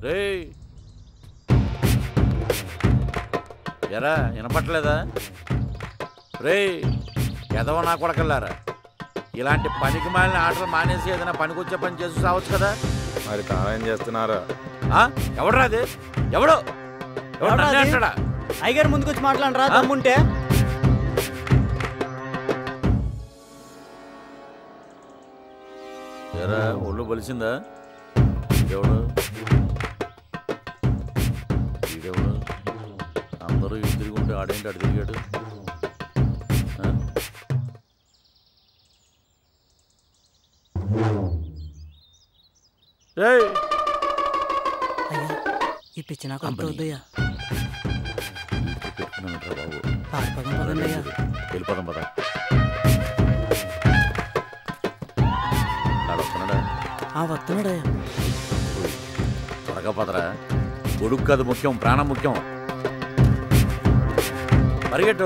రే ఎరా వినపట్లేదా రే ఎదవ నా కొడకల్లారా ఇలాంటి పనికి మాలిన ఆటలు మానేసి ఏదైనా పనికొచ్చే పని చేసి సావచ్చు కదా మరి తానేం చేస్తున్నారా ఆ? ఎవడ్రా అది ఎవడు ఎవడు ఎవడ్రా నన్నే అది? అంటాడా అయ్యగారు ముందుకు వచ్చి మాట్లాడరా ఆ? దమ్ముంటే ఎరా ఒళ్ళు బలిసిందా ఈడెవడు ఈడెవడు అందరూ ఇటు తిరిగి ఉంటే ఆడేంటి అటు తిరిగాడు ఆ? ఏయ్ అయ్యా ఈ పిచ్చి నాకు కంపెనీ. వద్దయ్యా పెట్టుకున్నానంటరా బాబు పారిపోదాం పదండి అయ్యా వెళ్ళిపోదాం పద ఆడొస్తున్నాడా ఆ వస్తున్నాడయ్యా త్వరగా పదరా కొడుకు కాదు ముఖ్యం ప్రాణం ముఖ్యం పరిగెట్టు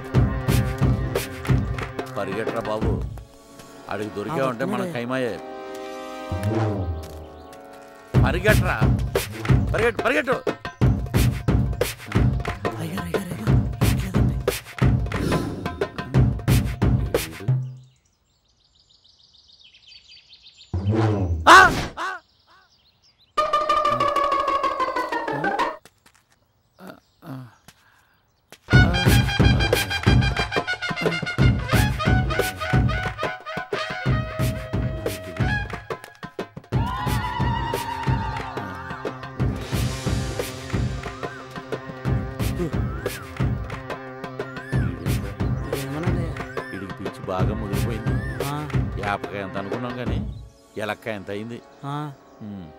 పరిగెట్టరా బాబు అడిగి దొరికావంటే మన వస్తున్నాడే. కైమాయే పరిగెట్టరా పరిగెట్టు పరిగెట్టు అయ్యారు అయ్యారు అయ్యారు లేదండి ఆ! ఆ! ఏమనండి వీడికి పిచ్చి బాగా ముదిరిపోయింది ఆ, యాపకాయ ఎంత అనుకున్నాం కానీ ఎలక్కాయ ఎంత అయింది ఆ. ఉమ్.